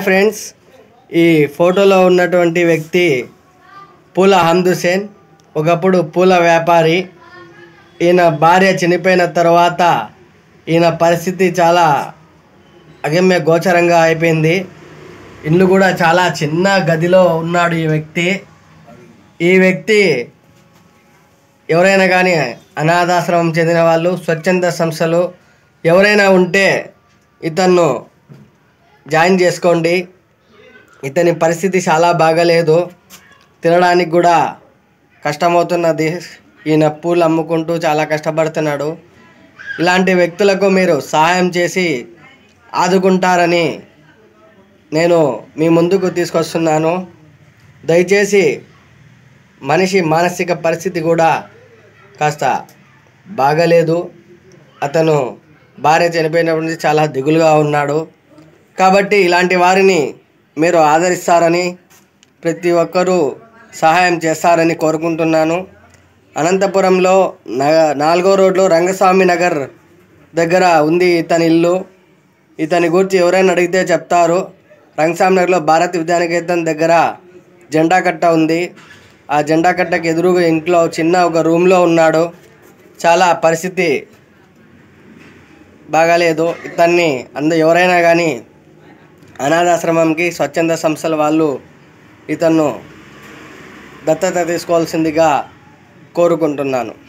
friends ఈ ఫోటోలో ఉన్నటువంటి వ్యక్తి పూల హమ్ద్ హుసేన్ ఒకప్పుడు పూల వ్యాపారి ఈయన భార్య చనిపోయిన తర్వాత ఈయన పరిస్థితి చాలా అగమ్య గోచరంగా అయిపోయింది ఇల్లు కూడా చాలా చిన్న గదిలో ఉన్నాడు ఈ వ్యక్తి ఈ వ్యక్తి ఎవరైనా కానీ అనాథాశ్రమం చెందిన వాళ్ళు స్వచ్ఛంద సంస్థలు ఎవరైనా ఉంటే ఇతన్ను జాయిన్ చేసుకోండి ఇతని పరిస్థితి చాలా బాగలేదు తినడానికి కూడా కష్టమవుతున్నది ఈయన పూలు అమ్ముకుంటూ చాలా కష్టపడుతున్నాడు ఇలాంటి వ్యక్తులకు మీరు సహాయం చేసి ఆదుకుంటారని నేను మీ ముందుకు తీసుకొస్తున్నాను దయచేసి మనిషి మానసిక పరిస్థితి కూడా కాస్త బాగలేదు అతను భార్య చనిపోయినప్పటి నుంచి చాలా దిగులుగా ఉన్నాడు కాబట్టి ఇలాంటి వారిని మీరు ఆదరిస్తారని ప్రతి ఒక్కరూ సహాయం చేస్తారని కోరుకుంటున్నాను అనంతపురంలో నగ నాలుగో రోడ్లో రంగస్వామి నగర్ దగ్గర ఉంది ఇతని ఇల్లు ఇతని గురించి ఎవరైనా అడిగితే చెప్తారు రంగస్వామి నగర్లో భారత్ విద్యానికేతన్ దగ్గర జెండా కట్ట ఉంది ఆ జెండా కట్టకు ఎదురుగా ఇంట్లో చిన్న ఒక రూమ్లో ఉన్నాడు చాలా పరిస్థితి బాగాలేదు ఇతన్ని అంద ఎవరైనా కానీ అనాథాశ్రమంకి స్వచ్ఛంద సంస్థల వాళ్ళు ఇతన్ను దత్తత తీసుకోవాల్సిందిగా కోరుకుంటున్నాను